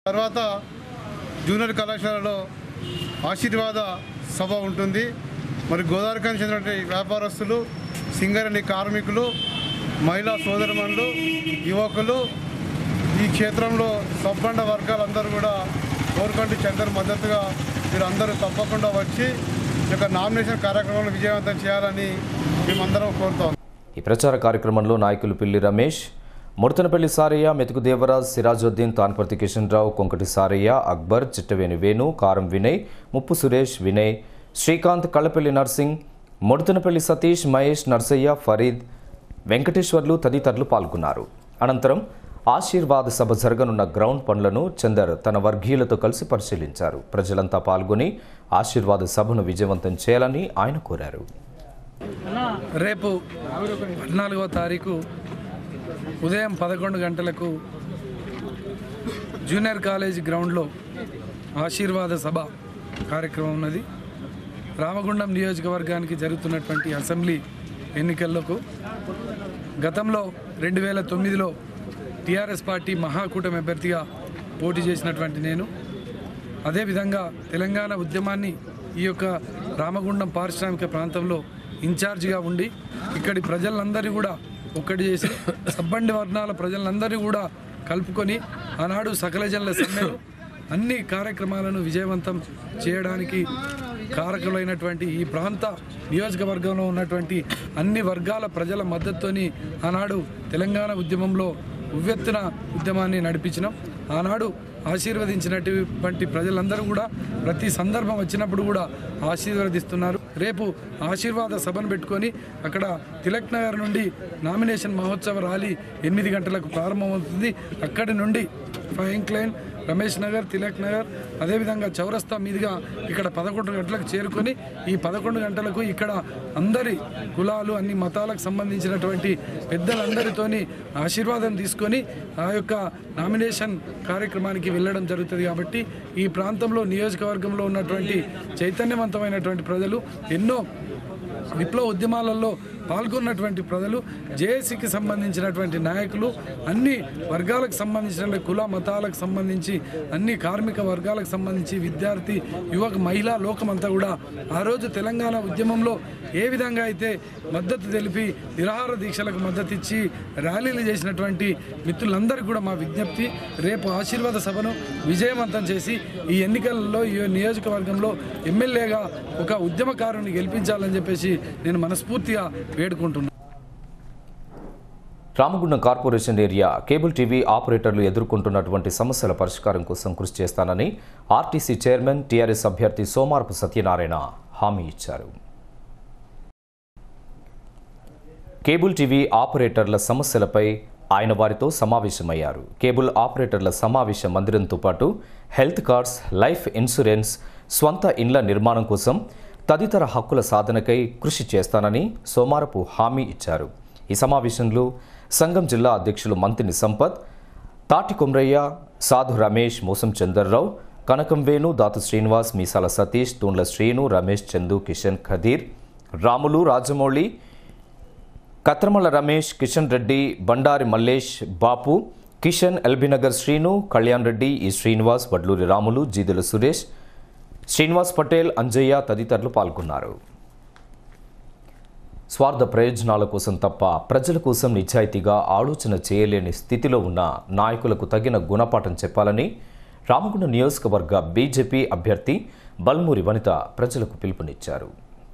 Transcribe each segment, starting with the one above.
తర్వాత జూనియర్ కళాశాలలో ఆశీర్వాద సభ ఉంటుంది మరి గోదావరికి చెందినటువంటి వ్యాపారస్తులు సింగరేణి కార్మికులు మహిళా సోదరుమణులు యువకులు ఈ క్షేత్రంలో సబ్బండ వర్గాలందరూ కూడా కోరుకంటి చందర్ మద్దతుగా వీరందరూ తప్పకుండా వచ్చి ఈ యొక్క నామినేషన్ కార్యక్రమాలను విజయవంతం చేయాలని మేమందరం కోరుతాం ఈ ప్రచార కార్యక్రమంలో నాయకులు పిల్లి రమేష్ ముడతనపల్లి సారయ్య మెతుకు దేవరాజ్ సిరాజుద్దీన్ తాన్పర్తి కిషన్ రావు కొంకటి సారయ్య అక్బర్ చిట్టవేణి వేణు కారం వినయ్ ముప్పు సురేష్ వినయ్ శ్రీకాంత్ కళ్ళపల్లి నర్సింగ్ ముడతనపల్లి సతీష్ మహేష్ నర్సయ్య ఫరీద్ వెంకటేశ్వర్లు తదితరులు పాల్గొన్నారు అనంతరం ఆశీర్వాద సభ జరగనున్న గ్రౌండ్ పనులను చందర్ తన వర్గీయులతో కలిసి పరిశీలించారు ప్రజలంతా పాల్గొని ఆశీర్వాద సభను విజయవంతం చేయాలని ఆయన కోరారు రేపు పద్నాలుగో తారీఖు ఉదయం పదకొండు గంటలకు జూనియర్ కాలేజ్ గ్రౌండ్లో ఆశీర్వాద సభ కార్యక్రమం ఉన్నది రామగుండం నియోజకవర్గానికి జరుగుతున్నటువంటి అసెంబ్లీ ఎన్నికలకు గతంలో రెండు వేల తొమ్మిదిలో టీఆర్ఎస్ పార్టీ మహాకూటమి అభ్యర్థిగా పోటీ చేసినటువంటి నేను అదేవిధంగా తెలంగాణ ఉద్యమాన్ని ఈ యొక్క రామగుండం పారిశ్రామిక ప్రాంతంలో ఇన్ఛార్జిగా ఉండి ఇక్కడి ప్రజలందరినీ కూడా ఒక్కటి చేసి సబ్బండి వర్ణాల ప్రజలందరినీ కూడా కలుపుకొని ఆనాడు సకల జనుల సమ్మెలు అన్ని కార్యక్రమాలను విజయవంతం చేయడానికి కారకులైనటువంటి ఈ ప్రాంత నియోజకవర్గంలో ఉన్నటువంటి అన్ని వర్గాల ప్రజల మద్దతుతోని ఆనాడు తెలంగాణ ఉద్యమంలో ఉవ్వెత్తున ఉద్యమాన్ని నడిపించినాం ఆనాడు ఆశీర్వదించినటువంటి ప్రజలందరూ కూడా ప్రతి సందర్భం వచ్చినప్పుడు కూడా ఆశీర్వదిస్తున్నారు రేపు ఆశీర్వాద సభను పెట్టుకొని అక్కడ తిలక్ నగర్ నుండి నామినేషన్ మహోత్సవ ర్యాలీ ఎనిమిది గంటలకు ప్రారంభమవుతుంది అక్కడి నుండి ఫైన్ క్లైన్ రమేష్ నగర్ తిలక్ నగర్ అదేవిధంగా చౌరస్తా మీదుగా ఇక్కడ పదకొండు గంటలకు చేరుకొని ఈ పదకొండు గంటలకు ఇక్కడ అందరి కులాలు అన్ని మతాలకు సంబంధించినటువంటి పెద్దలందరితోని ఆశీర్వాదం తీసుకొని ఆ యొక్క నామినేషన్ కార్యక్రమానికి వెళ్ళడం జరుగుతుంది కాబట్టి ఈ ప్రాంతంలో నియోజకవర్గంలో ఉన్నటువంటి చైతన్యవంతమైనటువంటి ప్రజలు ఎన్నో విప్లవ ఉద్యమాలలో పాల్గొన్నటువంటి ప్రజలు జేఏసీకి సంబంధించినటువంటి నాయకులు అన్ని వర్గాలకు సంబంధించిన కుల మతాలకు సంబంధించి అన్ని కార్మిక వర్గాలకు సంబంధించి విద్యార్థి యువక మహిళా లోకమంతా కూడా ఆ రోజు తెలంగాణ ఉద్యమంలో ఏ విధంగా అయితే మద్దతు తెలిపి నిరాహార దీక్షలకు మద్దతు ఇచ్చి ర్యాలీలు చేసినటువంటి మిత్రులందరికీ కూడా మా విజ్ఞప్తి రేపు ఆశీర్వాద సభను విజయవంతం చేసి ఈ ఎన్నికలలో ఈ నియోజకవర్గంలో ఎమ్మెల్యేగా ఒక ఉద్యమకారుని గెలిపించాలని చెప్పేసి నేను మనస్ఫూర్తిగా వేడుకుంటున్నాను Ramagundam corporation area cable TV ఆపరేటర్లు ఎదుర్కొంటున్నటువంటి సమస్యల పరిష్కారం కోసం కృషి చేస్తానని ఆర్టీసీ చైర్మన్ టీఆర్ఎస్ అభ్యర్థి సోమారపు సత్యనారాయణ హామీ ఇచ్చారు కేబుల్ టీవీ ఆపరేటర్ల సమస్యలపై ఆయన వారితో సమావేశమయ్యారు కేబుల్ ఆపరేటర్ల సమావేశ మందిరంతో పాటు హెల్త్ కార్డ్స్ లైఫ్ ఇన్సూరెన్స్ స్వంత ఇండ్ల నిర్మాణం కోసం తదితర హక్కుల సాధనకై కృషి చేస్తానని సోమారపు హామీ ఇచ్చారు ఈ సమావేశంలో సంఘం జిల్లా అధ్యక్షులు మంతిని సంపత్ తాటి కొమ్రయ్య సాధు రమేష్ మోసం చందర్రావు కనకం వేణు దాతు శ్రీనివాస్ మీసాల సతీష్ తూండ్ల శ్రీను రమేష్ చందు కిషన్ ఖదీర్ రాములు రాజమౌళి కత్రమల రమేష్ కిషన్ రెడ్డి బండారి మల్లేష్ బాపు కిషన్ ఎల్బీనగర్ శ్రీను కళ్యాణ్ రెడ్డి ఈ శ్రీనివాస్ వడ్లూరి రాములు జీదుల సురేష్ శ్రీనివాస్ పటేల్ అంజయ్య తదితరులు పాల్గొన్నారు స్వార్థ ప్రయోజనాల కోసం తప్ప ప్రజల కోసం నిజాయితీగా ఆలోచన చేయలేని స్థితిలో ఉన్న నాయకులకు తగిన గుణపాఠం చెప్పాలని రామగుండ నియోజకవర్గ బీజేపీ అభ్యర్థి బల్మూరి వనిత ప్రజలకు పిలుపునిచ్చారు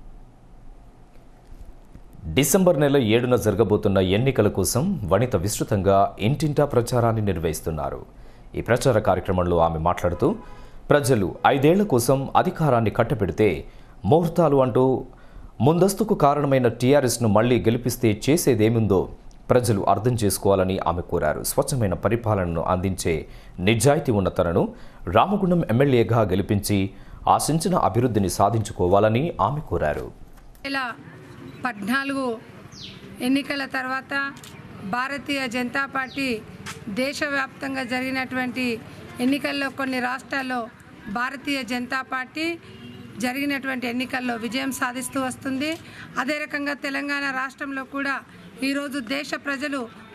డిసెంబర్ నెల ఏడున జరగబోతున్న ఎన్నికల కోసం వనిత విస్తృతంగా ఇంటింటా ప్రచారాన్ని నిర్వహిస్తున్నారు ఈ ప్రచార కార్యక్రమంలో ఆమె మాట్లాడుతూ ప్రజలు ఐదేళ్ల కోసం అధికారాన్ని కట్టబెడితే ముహూర్తాలు అంటూ ముందస్తుకు కారణమైన టీఆర్ఎస్ను మళ్లీ గెలిపిస్తే చేసేదేముందో ప్రజలు అర్థం చేసుకోవాలని ఆమె కోరారు స్వచ్ఛమైన పరిపాలనను అందించే నిజాయితీ ఉన్న తనను రామగుండం ఎమ్మెల్యేగా గెలిపించి ఆశించిన అభివృద్ధిని సాధించుకోవాలని ఆమె కోరారు వేల పద్నాలుగు ఎన్నికల తర్వాత భారతీయ జనతా పార్టీ దేశవ్యాప్తంగా జరిగినటువంటి ఎన్నికల్లో కొన్ని రాష్ట్రాల్లో భారతీయ జనతా పార్టీ జరిగినటువంటి ఎన్నికల్లో విజయం సాధిస్తూ వస్తుంది అదే రకంగా తెలంగాణ రాష్ట్రంలో కూడా ఈరోజు దేశ ప్రజలు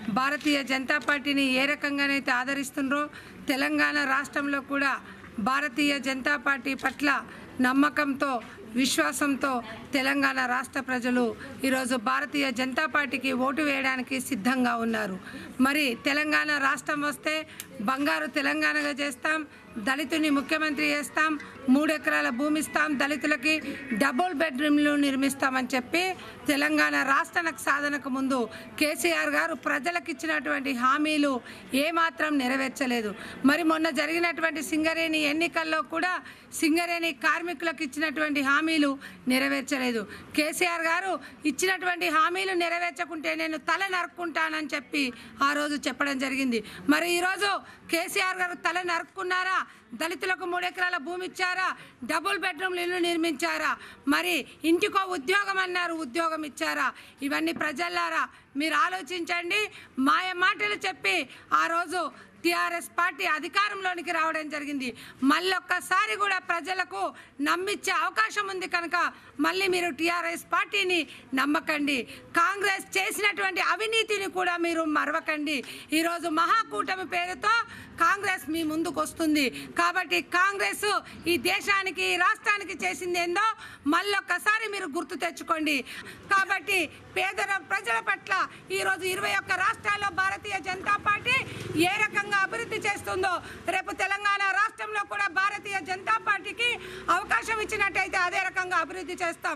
భారతీయ జనతా పార్టీని ఏ రకంగానైతే ఆదరిస్తుండ్రో తెలంగాణ రాష్ట్రంలో కూడా భారతీయ జనతా పార్టీ పట్ల నమ్మకంతో విశ్వాసంతో తెలంగాణ రాష్ట్ర ప్రజలు ఈరోజు భారతీయ జనతా పార్టీకి ఓటు వేయడానికి సిద్ధంగా ఉన్నారు మరి తెలంగాణ రాష్ట్రం వస్తే బంగారు తెలంగాణగా చేస్తాం దళితుని ముఖ్యమంత్రి చేస్తాం మూడు ఎకరాల భూమి ఇస్తాం దళితులకి డబుల్ బెడ్రూమ్లు నిర్మిస్తామని చెప్పి తెలంగాణ రాష్ట్రానికి సాధనకు ముందు కేసీఆర్ గారు ప్రజలకు ఇచ్చినటువంటి హామీలు ఏమాత్రం నెరవేర్చలేదు మరి మొన్న జరిగినటువంటి సింగరేణి ఎన్నికల్లో కూడా సింగరేణి కార్మికులకు ఇచ్చినటువంటి హామీలు నెరవేర్చలేదు కేసీఆర్ గారు ఇచ్చినటువంటి హామీలు నెరవేర్చకుంటే నేను తల నరుక్కుంటానని చెప్పి ఆ రోజు చెప్పడం జరిగింది మరి ఈరోజు కేసీఆర్ గారు తల నరుక్కున్నారా దళితులకు మూడు ఎకరాల భూమి ఇచ్చారా డబుల్ బెడ్రూమ్లు ఇల్లు నిర్మించారా మరి ఇంటికో ఉద్యోగం అన్నారు ఉద్యోగం ఇచ్చారా ఇవన్నీ ప్రజల్లారా మీరు ఆలోచించండి మాయ మాటలు చెప్పి ఆ రోజు టీఆర్ఎస్ పార్టీ అధికారంలోనికి రావడం జరిగింది మళ్ళొక్కసారి కూడా ప్రజలకు నమ్మించే అవకాశం ఉంది కనుక మళ్ళీ మీరు టీఆర్ఎస్ పార్టీని నమ్మకండి కాంగ్రెస్ చేసినటువంటి అవినీతిని కూడా మీరు మరవకండి ఈరోజు మహాకూటమి పేరుతో కాంగ్రెస్ మీ ముందుకు వస్తుంది కాబట్టి కాంగ్రెస్ ఈ దేశానికి ఈ రాష్ట్రానికి చేసింది ఏందో మళ్ళొక్కసారి మీరు గుర్తు తెచ్చుకోండి కాబట్టి పేద ప్రజల పట్ల ఈరోజు ఇరవై ఒక్క రాష్ట్రాల్లో భారతీయ జనతా పార్టీ ఏ రకంగా అభివృద్ధి చేస్తుందో రేపు తెలంగాణ రాష్ట్రంలో కూడా భారతీయ జనతా పార్టీకి అవకాశం ఇచ్చినట్టయితే అదే రకంగా అభివృద్ధి చేస్తాం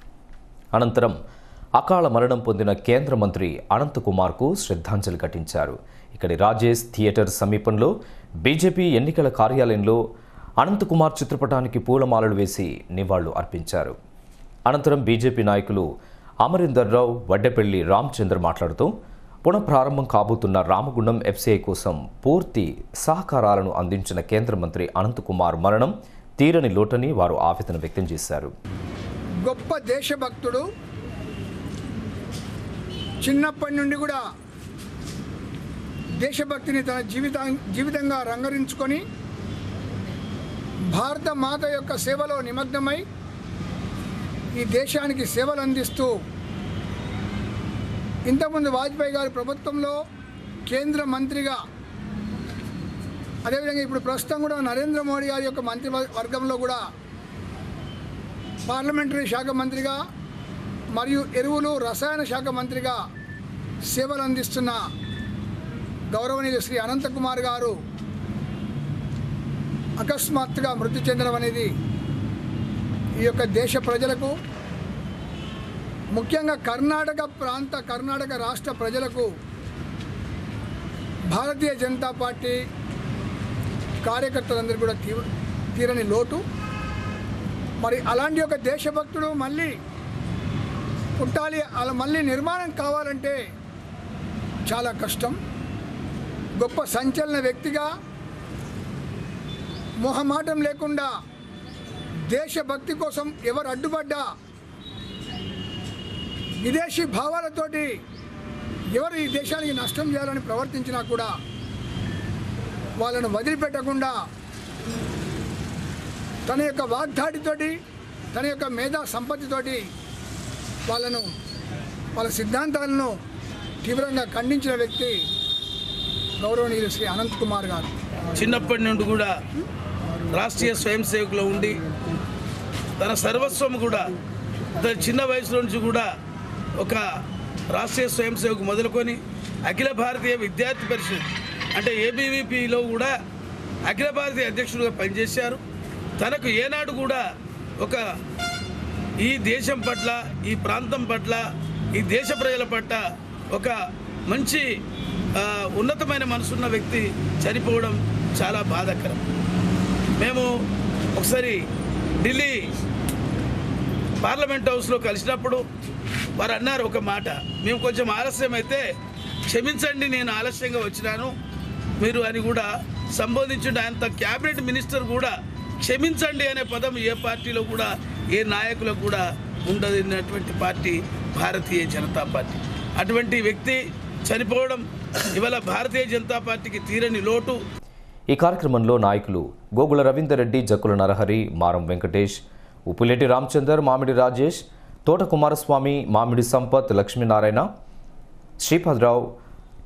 అనంతరం అకాల మరణం పొందిన కేంద్ర మంత్రి అనంతకుమార్కు శ్రద్ధాంజలి ఘటించారు ఇక్కడి రాజేష్ థియేటర్ సమీపంలో బీజేపీ ఎన్నికల కార్యాలయంలో అనంతకుమార్ చిత్రపటానికి పూలమాలలు వేసి నివాళులు అర్పించారు అనంతరం బీజేపీ నాయకులు అమరీందర్ రావు వడ్డెపల్లి రామచంద్ర మాట్లాడుతూ పునఃప్రారంభం కాబోతున్న రామగుండం ఎఫ్సీఐ కోసం పూర్తి సహకారాలను అందించిన కేంద్ర మంత్రి అనంతకుమార్ మరణం తీరని లోటని వారు ఆవేదన వ్యక్తం చేశారు గొప్ప దేశభక్తుడు చిన్నప్పటి నుండి కూడా దేశభక్తిని తన జీవిత జీవితంగా రంగరించుకొని భారత మాత యొక్క సేవలో నిమగ్నమై ఈ దేశానికి సేవలు అందిస్తూ ఇంతకుముందు వాజ్పేయి గారి ప్రభుత్వంలో కేంద్ర మంత్రిగా అదేవిధంగా ఇప్పుడు ప్రస్తుతం కూడా నరేంద్ర మోడీ గారి యొక్క మంత్రి వర్గంలో కూడా పార్లమెంటరీ శాఖ మంత్రిగా మరియు ఎరువులు రసాయన శాఖ మంత్రిగా సేవలు అందిస్తున్న గౌరవనీయులు శ్రీ అనంతకుమార్ గారు అకస్మాత్తుగా మృతి చెందడం అనేది ఈ యొక్క దేశ ప్రజలకు ముఖ్యంగా కర్ణాటక ప్రాంత కర్ణాటక రాష్ట్ర ప్రజలకు భారతీయ జనతా పార్టీ కార్యకర్తలందరూ కూడా తీవ్ర తీరని లోటు మరి అలాంటి ఒక దేశభక్తుడు మళ్ళీ పుట్టాలి అలా మళ్ళీ నిర్మాణం కావాలంటే చాలా కష్టం గొప్ప సంచలన వ్యక్తిగా మొహమాటం లేకుండా దేశభక్తి కోసం ఎవరు అడ్డుపడ్డా విదేశీ భావాలతోటి ఎవరు ఈ దేశానికి నష్టం చేయాలని ప్రవర్తించినా కూడా వాళ్ళను వదిలిపెట్టకుండా తన యొక్క వాగ్దాటితోటి తన యొక్క మేధా సంపత్తితోటి వాళ్ళను వాళ్ళ సిద్ధాంతాలను తీవ్రంగా ఖండించిన వ్యక్తి గౌరవనీయులు శ్రీ అనంత్ కుమార్ గారు చిన్నప్పటి నుండి కూడా రాష్ట్రీయ స్వయం సేవకులో ఉండి తన సర్వస్వం కూడా తన చిన్న వయసులో నుంచి కూడా ఒక రాష్ట్రీయ స్వయం సేవకు మొదలుకొని అఖిల భారతీయ విద్యార్థి పరిషత్ అంటే ఏబీవీపీలో కూడా అఖిల భారతీయ అధ్యక్షుడిగా పనిచేశారు తనకు ఏనాడు కూడా ఒక ఈ దేశం పట్ల ఈ ప్రాంతం పట్ల ఈ దేశ ప్రజల పట్ల ఒక మంచి ఆ, ఉన్నతమైన మనసున్న వ్యక్తి చనిపోవడం చాలా బాధాకరం మేము ఒకసారి ఢిల్లీ పార్లమెంట్ హౌస్లో కలిసినప్పుడు వారు అన్నారు ఒక మాట మేము కొంచెం ఆలస్యం అయితే క్షమించండి నేను ఆలస్యంగా వచ్చినాను మీరు అని కూడా సంబోధించుంటే అంత క్యాబినెట్ మినిస్టర్ కూడా క్షమించండి అనే పదం ఏ పార్టీలో కూడా ఏ నాయకులకు కూడా ఉండదన్నటువంటి పార్టీ భారతీయ జనతా పార్టీ అటువంటి వ్యక్తి చనిపోవడం ఇవాళ భారతీయ జనతా పార్టీకి తీరని లోటు ఈ కార్యక్రమంలో నాయకులు గోగుల రవీందర్ రెడ్డి జక్కుల నరహరి మారం వెంకటేష్ ఉప్పులేటి రామచందర్ మామిడి రాజేష్ తోట కుమారస్వామి మామిడి సంపత్ లక్ష్మీనారాయణ శ్రీపద్రావు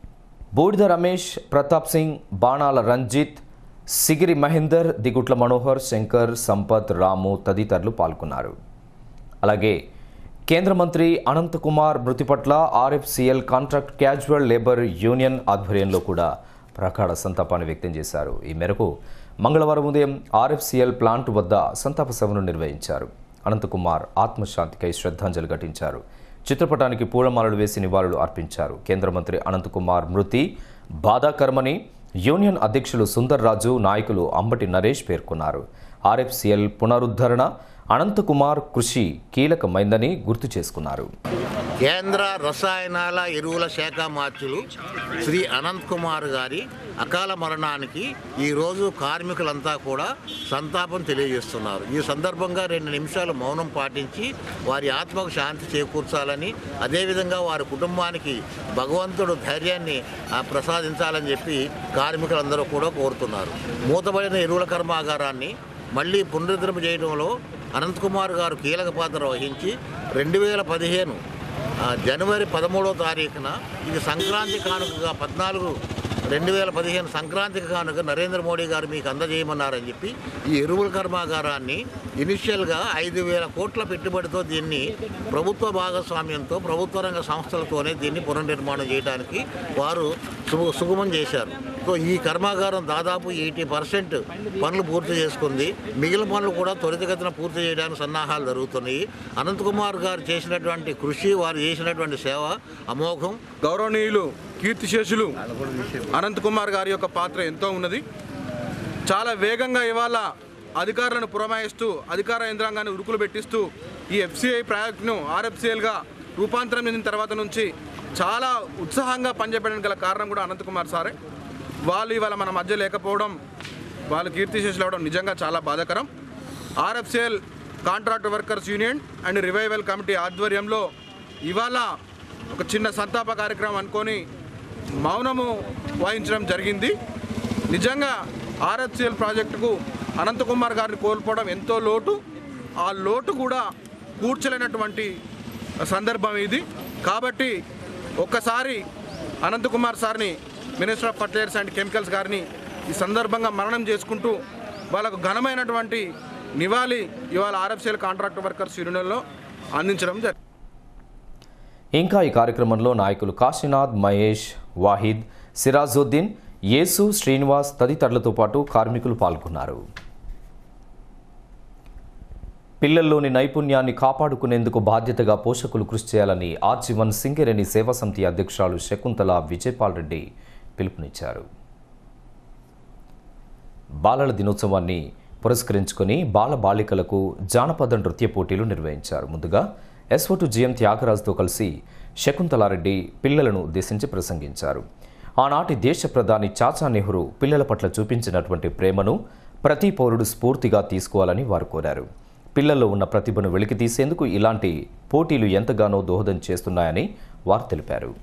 బూడిద రమేష్ ప్రతాప్ సింగ్ బాణాల రంజిత్ సిగిరి మహేందర్ దిగుట్ల మనోహర్ శంకర్ సంపత్ రాము తదితరులు పాల్గొన్నారు అలాగే కేంద్ర మంత్రి అనంతకుమార్ మృతి పట్ల RFCL contract casual labour union ఆధ్వర్యంలో కూడా ప్రగాఢ సంతాపాన్ని వ్యక్తం చేశారు ఈ మేరకు మంగళవారం ఉదయం ఆర్ఎఫ్సిఎల్ ప్లాంట్ వద్ద సంతాప సభను నిర్వహించారు అనంతకుమార్ ఆత్మశాంతికై శ్రద్ధాంజలి ఘటించారు చిత్రపటానికి పూలమాలలు వేసి నివాళులు అర్పించారు కేంద్ర మంత్రి అనంతకుమార్ మృతి బాధాకరమని యూనియన్ అధ్యక్షులు సుందర్ రాజు నాయకులు అంబటి నరేష్ పేర్కొన్నారు ఆర్ఎఫ్సిఎల్ పునరుద్ధరణ అనంతకుమార్ కృషి కీలకమైందని గుర్తు చేసుకున్నారు కేంద్ర రసాయనాల ఎరువుల శాఖ మార్చులు శ్రీ అనంత్ కుమార్ గారి అకాల మరణానికి ఈరోజు కార్మికులంతా కూడా సంతాపం తెలియజేస్తున్నారు ఈ సందర్భంగా రెండు నిమిషాలు మౌనం పాటించి వారి ఆత్మకు శాంతి చేకూర్చాలని అదేవిధంగా వారి కుటుంబానికి భగవంతుడు ధైర్యాన్ని ఆ, ప్రసాదించాలని చెప్పి కార్మికులందరూ కూడా కోరుతున్నారు మూతబడిన ఎరువుల కర్మాగారాన్ని మళ్ళీ పునరుద్ధరణ చేయడంలో అనంతకుమార్ గారు కీలక పాత్ర వహించి రెండు వేల పదిహేను ఆ, జనవరి పదమూడవ తారీఖున ఇది సంక్రాంతి కానుకగా పద్నాలుగు రెండు వేల పదిహేను సంక్రాంతికి కానుక నరేంద్ర మోడీ గారు మీకు అందజేయమన్నారని చెప్పి ఈ ఎరువుల కర్మాగారాన్ని ఇనిషియల్గా ఐదు వేల కోట్ల పెట్టుబడితో దీన్ని ప్రభుత్వ భాగస్వామ్యంతో ప్రభుత్వ రంగ సంస్థలతోనే దీన్ని పునర్నిర్మాణం చేయడానికి వారు సు- సుగమం చేశారు సో ఈ కర్మాగారం దాదాపు ఎయిటీ పర్సెంట్ పనులు పూర్తి చేసుకుంది మిగిలిన పనులు కూడా త్వరితగతిన పూర్తి చేయడానికి సన్నాహాలు జరుగుతున్నాయి అనంతకుమార్ గారు చేసినటువంటి కృషి వారు చేసినటువంటి సేవ అమోఘం గౌరవనీయులు కీర్తిశేషులు అనంత్ కుమార్ గారి యొక్క పాత్ర ఎంతో ఉన్నది చాలా వేగంగా ఇవాళ అధికారులను పురమాయిస్తూ అధికార యంత్రాంగాన్ని ఉరుకులు పెట్టిస్తూ ఈ ఎఫ్సిఐ ప్రాజెక్టును ఆర్ఎఫ్సిఎల్గా రూపాంతరం చెందిన తర్వాత నుంచి చాలా ఉత్సాహంగా పనిచేయడానికి గల కారణం కూడా అనంత్ కుమార్ సారే వాళ్ళు ఇవాళ మన మధ్య లేకపోవడం వాళ్ళు కీర్తిశేషులు అవ్వడం నిజంగా చాలా బాధాకరం RFCL contract workers union and revival committee ఆధ్వర్యంలో ఇవాళ ఒక చిన్న సంతాప కార్యక్రమం అనుకొని మౌనము వహించడం జరిగింది నిజంగా ఆర్ఎఫ్సిఎల్ ప్రాజెక్టుకు అనంతకుమార్ గారిని కోల్పోవడం ఎంతో లోటు ఆ లోటు కూడా కూర్చలేనటువంటి సందర్భం ఇది కాబట్టి ఒక్కసారి అనంతకుమార్ సార్ని minister of fertilisers and chemicals గారిని ఈ సందర్భంగా మరణం చేసుకుంటూ వాళ్ళకు ఘనమైనటువంటి నివాళి ఇవాళ ఆర్ఎఫ్సిఎల్ కాంట్రాక్ట్ వర్కర్స్ యూనియన్లో అందించడం జరిగింది ఇంకా ఈ కార్యక్రమంలో నాయకులు కాశీనాథ్ మహేష్ వాహిద్ సిరాజుద్దీన్ యేసు శ్రీనివాస్ తదితరులతో పాటు కార్మికులు పాల్గొన్నారు పిల్లల్లోని నైపుణ్యాన్ని కాపాడుకునేందుకు బాధ్యతగా పోషకులు కృషి చేయాలని ఆర్జీవన్ సింగరేణి సేవా సమితి అధ్యక్షురాలు శకుంతల విజయపాల్ రెడ్డి పిలుపునిచ్చారు బాలల దినోత్సవాన్ని పురస్కరించుకొని బాల బాలికలకు జానపద నృత్య పోటీలు నిర్వహించారు ముందుగా ఎస్ఓటు జిఎం త్యాగరాజుతో కలిసి శకుంతలారెడ్డి పిల్లలను ఉద్దేశించి ప్రసంగించారు ఆనాటి దేశ ప్రధాని చాచా నెహ్రూ పిల్లల పట్ల చూపించినటువంటి ప్రేమను ప్రతి పౌరుడు స్ఫూర్తిగా తీసుకోవాలని వారు కోరారు పిల్లల్లో ఉన్న ప్రతిభను వెలికితీసేందుకు ఇలాంటి పోటీలు ఎంతగానో దోహదం చేస్తున్నాయని వారు తెలిపారు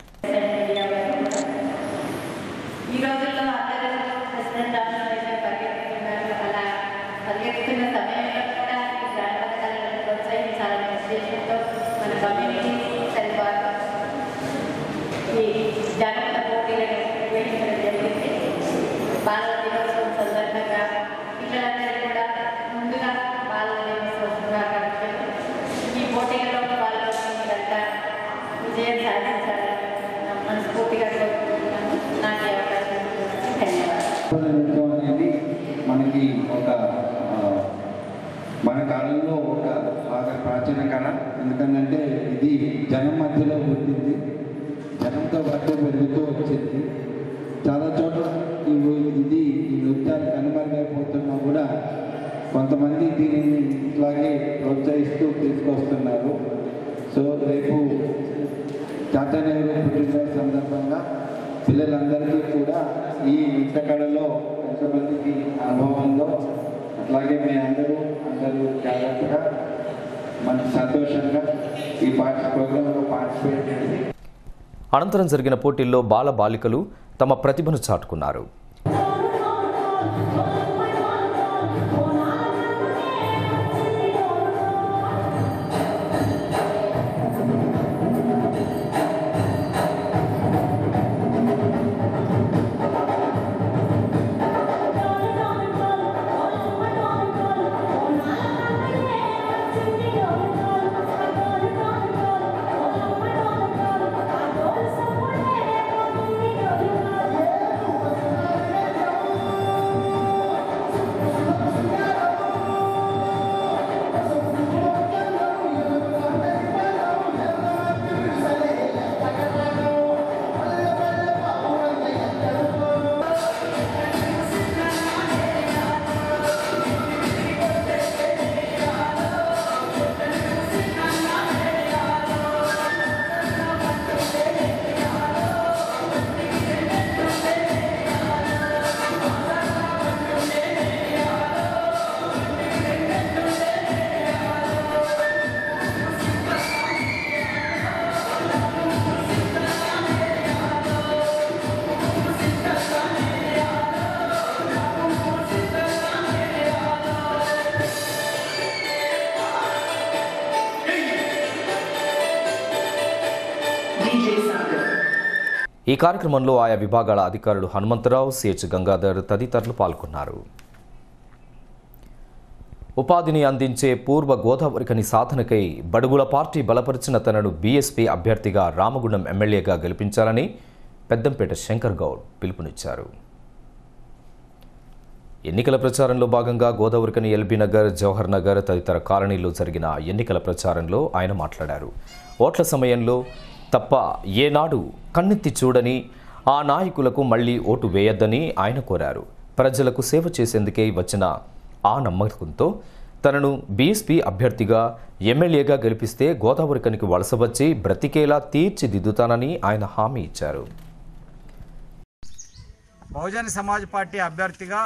ఈ రోజుల్లో అందరూ ప్రెసిడెంట్ ఆర్గనైజేషన్ పరిగెత్తుతున్నారు అలా పరిగెత్తుతున్న సమయంలో కూడా ఈ జానపద కళలను ప్రోత్సహించాలనే ఉద్దేశంతో మన కమ్యూనిటీ సరిపాటు ఈ జానపద పోటీలను నిర్వహించడం జరిగింది బాలల దినోత్సవం సందర్భంగా పిల్లలందరూ కూడా ముందుగా బాలల దినోత్సవం శుభాకాంక్షలు ఈ పోటీలలో పాల్గొని మీరంతా విజయం సాధించాలని మనస్ఫూర్తిగా కోరుకుంటున్నాను నాకు ఈ అవకాశం ఇచ్చినందుకు ధన్యవాదాలు నృత్యం అనేది మనకి ఒక ఆ, మన కాలంలో ఒక బాగా ప్రాచీన కళ ఎందుకంటే ఇది జనం మధ్యలో పుట్టింది జనంతో పాటు పెరుగుతూ వచ్చింది చాలా చోట్ల ఇవి ఇది ఈ నృత్యాలు కనుమరుగైపోతున్నా కూడా కొంతమంది దీనిని ఇట్లాగే ప్రోత్సహిస్తూ తీసుకొస్తున్నారు సో రేపు టాటా నెహ్రూ పుట్టినరోజు సందర్భంగా పిల్లలందరికీ కూడా ఈ నృత్య కళలో ఎంతమందికి అనుభవం ఉందో అట్లాగే మీ అందరూ అందరూ జాగ్రత్తగా మంచి సంతోషంగా ఈ పార్టి ప్రోగ్రాంలో పార్టిసిపేట్ చేసి అనంతరం జరిగిన పోటీల్లో బాల బాలికలు తమ ప్రతిభను చాటుకున్నారు ఈ కార్యక్రమంలో ఆయా విభాగాల అధికారులు హనుమంతరావు సిహెచ్ గంగాధర్ తదితరులు పాల్గొన్నారు ఉపాధిని అందించే పూర్వ గోదావరికని సాధనకై బడుగుల పార్టీ బలపరిచిన తనను బీఎస్పీ అభ్యర్థిగా రామగుండం ఎమ్మెల్యేగా గెలిపించాలని పెద్దంపేట శంకర్ గౌడ్ పిలుపునిచ్చారు ఎన్నికల ప్రచారంలో భాగంగా గోదావరికని ఎల్బీ నగర్ జవహర్ నగర్ తదితర కాలనీల్లో జరిగిన ఎన్నికల ప్రచారంలో ఆయన మాట్లాడారు ఓట్ల సమయంలో తప్ప ఏనాడు కన్నెత్తి చూడని ఆ నాయకులకు మళ్లీ ఓటు వేయొద్దని ఆయన కోరారు ప్రజలకు సేవ చేసేందుకే వచ్చిన ఆ నమ్మకంతో తనను బీఎస్పీ అభ్యర్థిగా ఎమ్మెల్యేగా గెలిపిస్తే గోదావరికనికి వలస వచ్చి బ్రతికేలా తీర్చిదిద్దుతానని ఆయన హామీ ఇచ్చారు బహుజన సమాజ్ పార్టీ అభ్యర్థిగా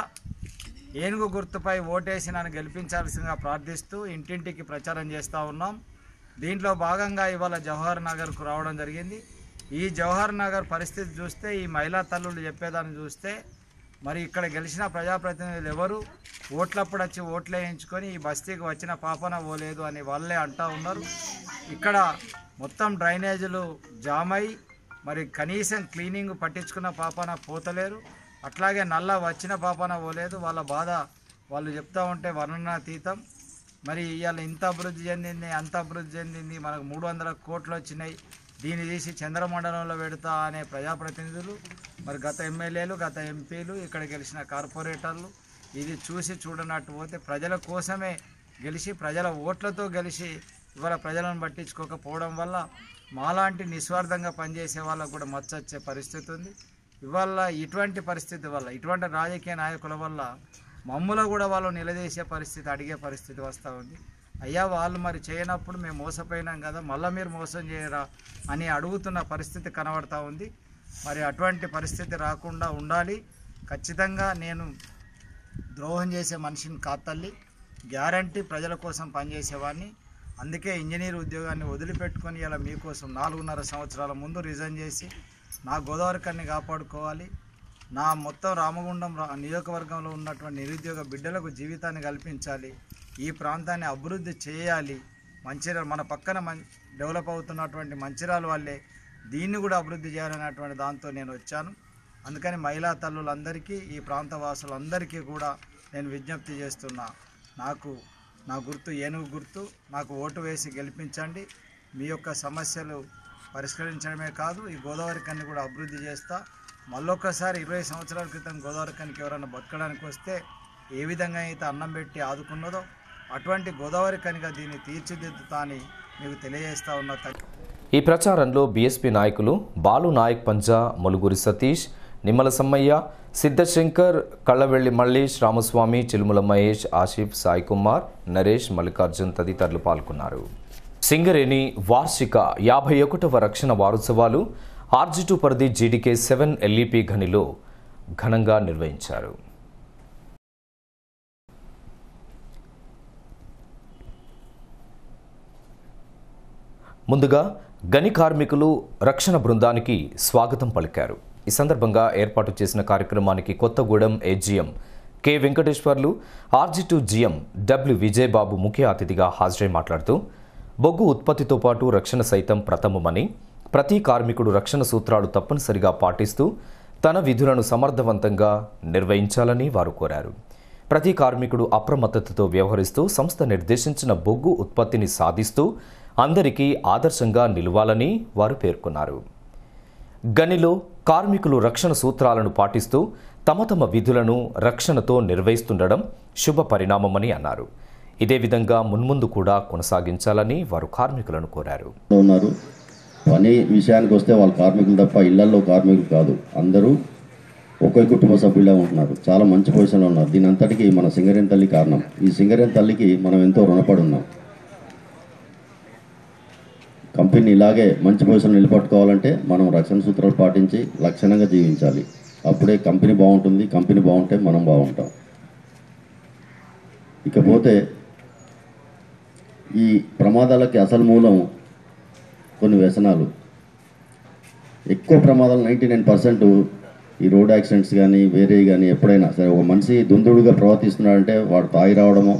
ఏనుగు గుర్తుపై ఓటేసి నన్ను గెలిపించాల్సిందిగా ప్రార్థిస్తూ ఇంటింటికి ప్రచారం చేస్తూ ఉన్నాం దీంట్లో భాగంగా ఇవాళ జవహర్ నగర్కు రావడం జరిగింది ఈ జవహర్ నగర్ పరిస్థితి చూస్తే ఈ మహిళా తల్లులు చెప్పేదాన్ని చూస్తే మరి ఇక్కడ గెలిచిన ప్రజాప్రతినిధులు ఎవరు ఓట్లప్పుడు వచ్చి ఓట్లు వేయించుకొని ఈ బస్తీకి వచ్చిన పాపన పోలేదు అని వాళ్ళే అంటూ ఉన్నారు ఇక్కడ మొత్తం డ్రైనేజీలు జామ్ అయి మరి కనీసం క్లీనింగ్ పట్టించుకున్న పాపన పోతలేరు అట్లాగే నల్ల వచ్చిన పాపన పోలేదు వాళ్ళ బాధ వాళ్ళు చెప్తా ఉంటే వర్ణనాతీతం మరి ఇవాళ ఇంత అభివృద్ధి చెందింది అంత అభివృద్ధి చెందింది మనకు మూడు వందల కోట్లు వచ్చినాయి దీన్ని తీసి చంద్రమండలంలో పెడతా అనే ప్రజాప్రతినిధులు మరి గత ఎమ్మెల్యేలు గత ఎంపీలు ఇక్కడ గెలిచిన కార్పొరేటర్లు ఇది చూసి చూడనట్టు పోతే ప్రజల కోసమే గెలిచి ప్రజల ఓట్లతో గెలిచి ఇవాళ ప్రజలను పట్టించుకోకపోవడం వల్ల మాలాంటి నిస్వార్థంగా పనిచేసే వాళ్ళకు కూడా మచ్చొచ్చే పరిస్థితి ఉంది ఇవాళ ఇటువంటి పరిస్థితి వల్ల ఇటువంటి రాజకీయ నాయకుల వల్ల మమ్ములో కూడా వాళ్ళు నిలదీసే పరిస్థితి అడిగే పరిస్థితి వస్తూ ఉంది అయ్యా వాళ్ళు మరి చేయనప్పుడు మేము మోసపోయినాం కదా మళ్ళీ మీరు మోసం చేయరా అని అడుగుతున్న పరిస్థితి కనబడతా ఉంది మరి అటువంటి పరిస్థితి రాకుండా ఉండాలి ఖచ్చితంగా నేను ద్రోహం చేసే మనిషిని కాతల్లి గ్యారంటీ ప్రజల కోసం పనిచేసేవాడిని అందుకే ఇంజనీర్ ఉద్యోగాన్ని వదిలిపెట్టుకొని ఇలా మీకోసం నాలుగున్నర సంవత్సరాల ముందు రిజైన్ చేసి నా గోదావరి కన్ని కాపాడుకోవాలి నా మొత్తం రామగుండం రా- నియోజకవర్గంలో ఉన్నటువంటి నిరుద్యోగ బిడ్డలకు జీవితాన్ని కల్పించాలి ఈ ప్రాంతాన్ని అభివృద్ధి చేయాలి మంచిర్యాల మన పక్కన మం డెవలప్ అవుతున్నటువంటి మంచిర్యాల వల్లే దీన్ని కూడా అభివృద్ధి చేయాలనేటువంటి దాంతో నేను వచ్చాను అందుకని మహిళా తల్లులందరికీ ఈ ప్రాంత వాసులందరికీ కూడా నేను విజ్ఞప్తి చేస్తున్నా నాకు నా గుర్తు ఏనుగు గుర్తు నాకు ఓటు వేసి గెలిపించండి మీ యొక్క సమస్యలు పరిష్కరించడమే కాదు ఈ గోదావరి కన్ని కూడా అభివృద్ధి చేస్తా మళ్ళొక్కసారి ఇరవై సంవత్సరాల క్రితం గోదావరి కనికి ఎవరైనా బతకడానికి వస్తే ఏ విధంగా అయితే అన్నం పెట్టి ఆదుకున్నదో అటువంటి గోదావరి కనిగా దీన్ని తీర్చిదిద్దుతా అని మీకు తెలియజేస్తా ఉన్న ఈ ప్రచారంలో బీఎస్పీ నాయకులు బాలు నాయక్ పంజా ములుగురి సతీష్ నిమ్మల సమ్మయ్య సిద్ధశంకర్ కళ్ళవెల్లి మల్లేష్ రామస్వామి చిలుముల మహేష్ ఆసిఫ్ సాయి కుమార్ నరేష్ మల్లికార్జున్ తదితరులు పాల్గొన్నారు సింగరేణి వార్షిక యాభై ఒకటవ రక్షణ వారోత్సవాలు ఆర్జిటు పరిధి జీడీకే సెవెన్ ఎల్ఈపి గనిలో ఘనంగా నిర్వహించారు ముందుగా గని కార్మికులు రక్షణ బృందానికి స్వాగతం పలికారు ఈ సందర్భంగా ఏర్పాటు చేసిన కార్యక్రమానికి Kothagudem AGM K Venkateswarlu RG GM W Vijayababu ముఖ్య అతిథిగా హాజరై మాట్లాడుతూ బొగ్గు ఉత్పత్తితో పాటు రక్షణ సైతం ప్రథమమని ప్రతి కార్మికుడు రక్షణ సూత్రాలు తప్పనిసరిగా పాటిస్తూ తన విధులను సమర్థవంతంగా నిర్వహించాలని వారు కోరారు ప్రతి కార్మికుడు అప్రమత్తతతో వ్యవహరిస్తూ సంస్థ నిర్దేశించిన బొగ్గు ఉత్పత్తిని సాధిస్తూ అందరికీ ఆదర్శంగా నిలవాలని వారు పేర్కొన్నారు గనిలో కార్మికులు రక్షణ సూత్రాలను పాటిస్తూ తమ తమ విధులను రక్షణతో నిర్వహిస్తుండడం శుభ పరిణామమని అన్నారు ఇదే విధంగా మున్ముందు కూడా కొనసాగించాలని వారు కార్మికులను కోరారు ఉన్నారు పని విషయానికి వస్తే వాళ్ళ కార్మికులు తప్ప ఇళ్లలో కార్మికులు కాదు అందరూ ఒకే కుటుంబ సభ్యులే ఉంటున్నారు చాలా మంచి పొజిషన్లో ఉన్నారు దీని అంతటికి మన సింగరేణి తల్లి కారణం ఈ సింగరేణి తల్లికి మనం ఎంతో రుణపడి ఉన్నాం కంపెనీ ఇలాగే మంచి పొజిషన్ నిలబట్టుకోవాలంటే మనం రక్షణ సూత్రాలు పాటించి లక్షణంగా జీవించాలి అప్పుడే కంపెనీ బాగుంటుంది కంపెనీ బాగుంటే మనం బాగుంటాం ఇకపోతే ఈ ప్రమాదాలకి అసలు మూలం కొన్ని వ్యసనాలు ఎక్కువ ప్రమాదాలు నైంటీ నైన్ పర్సెంట్ ఈ రోడ్ యాక్సిడెంట్స్ కానీ వేరే కానీ ఎప్పుడైనా సరే ఒక మనిషి దుందుడుగా ప్రవర్తిస్తున్నాడంటే వాడు తాగి రావడమో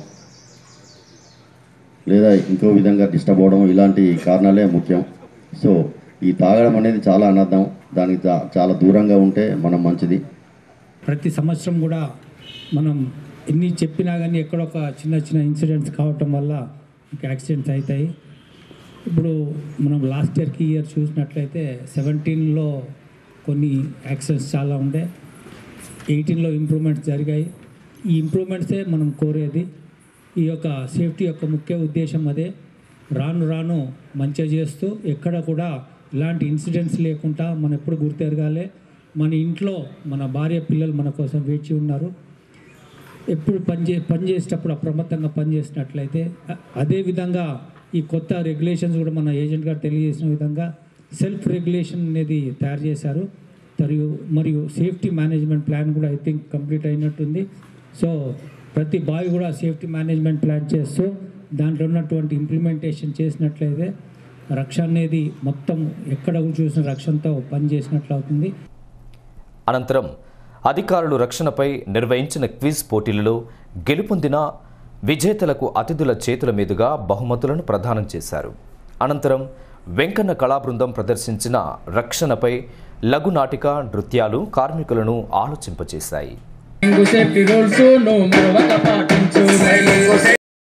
లేదా ఇంకో విధంగా డిస్టర్బ్ అవ్వడం ఇలాంటి కారణాలే ముఖ్యం సో ఈ తాగడం అనేది చాలా అనర్థం దానికి చా- చాలా దూరంగా ఉంటే మనం మంచిది ప్రతి సంవత్సరం కూడా మనం ఎన్ని చెప్పినా కానీ ఎక్కడో ఒక చిన్న చిన్న ఇన్సిడెంట్స్ కావటం వల్ల యాక్సిడెంట్స్ అవుతాయి ఇప్పుడు మనం లాస్ట్ ఇయర్కి ఇయర్ చూసినట్లయితే సెవెంటీన్లో కొన్ని యాక్సిడెంట్స్ చాలా ఉండే ఎయిటీన్లో ఇంప్రూవ్మెంట్స్ జరిగాయి ఈ ఇంప్రూవ్మెంట్సే మనం కోరేది ఈ యొక్క సేఫ్టీ యొక్క ముఖ్య ఉద్దేశం అదే రాను రాను మంచిగా చేస్తూ ఎక్కడ కూడా ఇలాంటి ఇన్సిడెంట్స్ లేకుండా మనం ఎప్పుడు గుర్తెరగాలి మన ఇంట్లో మన భార్య పిల్లలు మన కోసం వేచి ఉన్నారు ఎప్పుడు పని చే పని చేసేటప్పుడు అప్రమత్తంగా పని చేసినట్లయితే అ- అదే విధంగా ఈ కొత్త రెగ్యులేషన్స్ కూడా మన ఏజెంట్ గారు తెలియజేసిన విధంగా సెల్ఫ్ రెగ్యులేషన్ అనేది తయారు చేశారు మరియు మరియు సేఫ్టీ మేనేజ్మెంట్ ప్లాన్ కూడా ఐ థింక్ కంప్లీట్ అయినట్టుంది సో ప్రతి బావి కూడా సేఫ్టీ మేనేజ్మెంట్ ప్లాన్ చేస్తూ దాంట్లో ఉన్నటువంటి ఇంప్లిమెంటేషన్ చేసినట్లయితే రక్ష అనేది మొత్తం ఎక్కడ చూసిన రక్షణతో పనిచేసినట్లు అవుతుంది అనంతరం అధికారులు రక్షణపై నిర్వహించిన క్విజ్ పోటీలలో గెలుపొందిన విజేతలకు అతిథుల చేతుల మీదుగా బహుమతులను ప్రదానం చేశారు అనంతరం వెంకన్న కళాబృందం ప్రదర్శించిన రక్షణపై లఘునాటిక నృత్యాలు కార్మికులను ఆలోచింపచేశాయి సేఫ్టీ రూల్స్ నువ్వు మరొక పాటించు